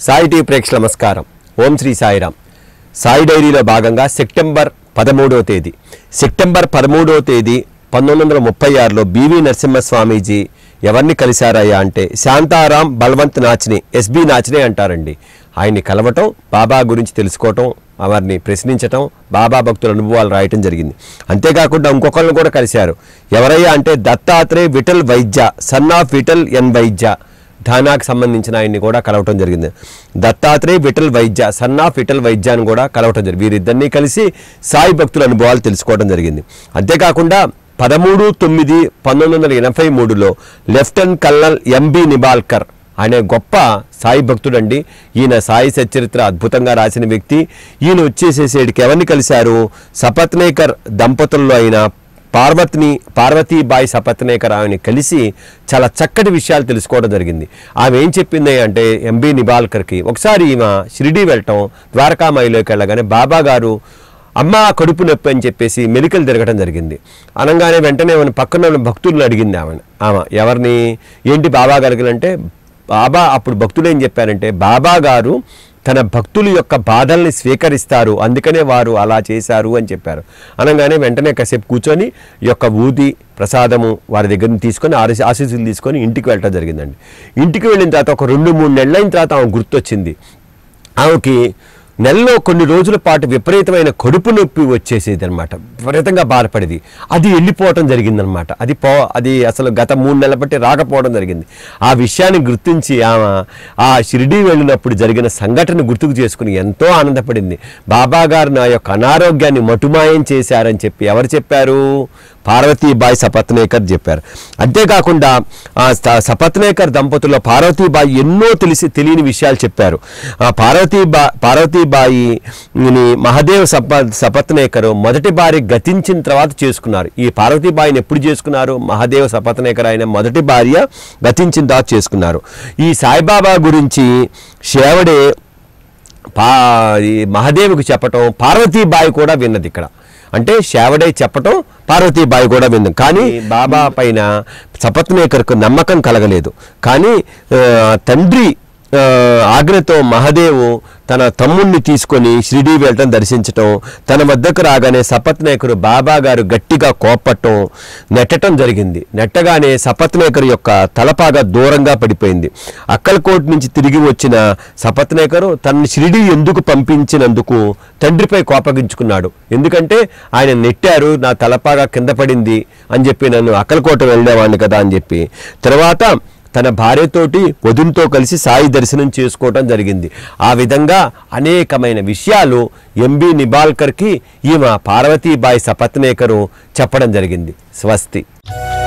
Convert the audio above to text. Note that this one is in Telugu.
సాయి టీ ప్రేక్ష నమస్కారం ఓం శ్రీ సాయిరామ్ సాయి డైరీలో భాగంగా సెప్టెంబర్ పదమూడవ తేదీ సెప్టెంబర్ పదమూడవ తేదీ పంతొమ్మిది వందల ముప్పై ఆరులో బివి నరసింహస్వామీజీ ఎవరిని కలిశారయ్యా అంటే శాంతారాం బల్వంత్ నాచ్ని ఎస్బి నాచ్నే అంటారండి ఆయన్ని కలవటం బాబా గురించి తెలుసుకోవటం వారిని ప్రశ్నించటం బాబా భక్తుల అనుభవాలు రాయటం జరిగింది అంతేకాకుండా ఇంకొకళ్ళని కూడా కలిశారు ఎవరయ్యా అంటే దత్తాత్రేయ విఠల్ వైద్య సన్ ఆఫ్ విఠల్ ఎన్ వైద్య ఢానాకు సంబంధించిన ఆయన్ని కూడా కలవటం జరిగింది దత్తాత్రేయ విఠల్ వైద్య సన్ ఆఫ్ విఠల్ వైద్యాన్ని కూడా కలవటం జరిగింది వీరిద్దరినీ కలిసి సాయి భక్తుల అనుభవాలు తెలుసుకోవడం జరిగింది అంతేకాకుండా పదమూడు తొమ్మిది పంతొమ్మిది వందల ఎనభై మూడులో లెఫ్టినెంట్ కల్నల్ ఎంబి నిబాల్కర్ అనే గొప్ప సాయి భక్తుడండి ఈయన సాయి సచ్చరిత్ర అద్భుతంగా రాసిన వ్యక్తి ఈయన వచ్చేసేసేటికి ఎవరిని కలిశారు సపత్నేకర్ దంపతుల్లో అయిన పార్వతిని పార్వతీబాయి సపత్నేకర్ ఆమెని కలిసి చాలా చక్కటి విషయాలు తెలుసుకోవడం జరిగింది ఆమె ఏం చెప్పింది అంటే ఎంబి నిబాల్కర్కి ఒకసారి ఈమె షిరిడీ వెళ్ళటం ద్వారకామాయిలోకి వెళ్ళగానే బాబా గారు అమ్మ కడుపు నొప్పి అని చెప్పేసి మెలికలు తిరగటం జరిగింది అనగానే వెంటనే మన పక్కన ఉన్న భక్తులను అడిగింది ఆమె ఆమె ఎవరిని ఏంటి బాబా గారికి అంటే బాబా అప్పుడు భక్తులు ఏం చెప్పారంటే బాబా గారు తన భక్తుల యొక్క బాధల్ని స్వీకరిస్తారు అందుకనే వారు అలా చేశారు అని చెప్పారు అనగానే వెంటనే కాసేపు కూర్చొని ఈ యొక్క ఊది ప్రసాదము వారి దగ్గర నుంచి తీసుకొని ఆశీ ఆశీస్సులు తీసుకొని ఇంటికి వెళ్ళటం జరిగిందండి ఇంటికి వెళ్ళిన తర్వాత ఒక రెండు మూడు నెలలైన తర్వాత ఆమె గుర్తొచ్చింది ఆమెకి నెలలో కొన్ని రోజుల పాటు విపరీతమైన కడుపు నొప్పి వచ్చేసేది అనమాట విపరీతంగా బాధపడేది అది వెళ్ళిపోవటం జరిగిందనమాట అది పో అది అసలు గత మూడు నెలల బట్టి రాకపోవడం జరిగింది ఆ విషయాన్ని గుర్తించి ఆమె ఆ షిరిడీ వెళ్ళినప్పుడు జరిగిన సంఘటన గుర్తుకు చేసుకుని ఎంతో ఆనందపడింది బాబా గారు నా యొక్క అనారోగ్యాన్ని మటుమాయం చేశారని చెప్పి ఎవరు చెప్పారు పార్వతీబాయి సపత్నేకర్ చెప్పారు అంతేకాకుండా ఆ స- సపత్నేకర్ దంపతుల్లో పార్వతీబాయి ఎన్నో తెలిసి తెలియని విషయాలు చెప్పారు ఆ పార్వతీబా పార్వతీబాయిని మహదేవ్ సప సపత్నేకర్ మొదటి భార్య గతించిన తర్వాత చేసుకున్నారు ఈ పార్వతీబాయిని ఎప్పుడు చేసుకున్నారు మహదేవ్ సపత్నేకర్ ఆయన మొదటి భార్య గతించిన తర్వాత చేసుకున్నారు ఈ సాయిబాబా గురించి శేవడే పా ఈ మహాదేవికి చెప్పటం పార్వతీబాయి కూడా విన్నది ఇక్కడ అంటే శేవడే చెప్పటం పార్వతీబాయి కూడా వింది కానీ బాబా పైన సపత్నేకర్కు నమ్మకం కలగలేదు కానీ ఆ, తండ్రి ఆ, ఆజ్ఞతో మహాదేవు తన తమ్ముణ్ణి తీసుకొని షిరిడీ వెళ్ళటం దర్శించటం తన వద్దకు రాగానే సపత్నేకరు బాబా గారు గట్టిగా కోపట్టం నెట్టడం జరిగింది నెట్టగానే సపత్నేకర్ యొక్క తలపాగా దూరంగా పడిపోయింది అక్కలకోట్ నుంచి తిరిగి వచ్చిన సపత్నేకరు తనని షిరిడీ ఎందుకు పంపించినందుకు తండ్రిపై కోపగించుకున్నాడు ఎందుకంటే ఆయన నెట్టారు నా తలపాగా కింద పడింది అని చెప్పి నన్ను అక్కలకోట వెళ్ళేవాడిని కదా అని చెప్పి తర్వాత తన భార్యతోటి వదినతో కలిసి సాయి దర్శనం చేసుకోవటం జరిగింది ఆ విధంగా అనేకమైన విషయాలు ఎంబి నిబాల్కర్కి ఈమె పార్వతీబాయి సపత్నేకరు చెప్పడం జరిగింది స్వస్తి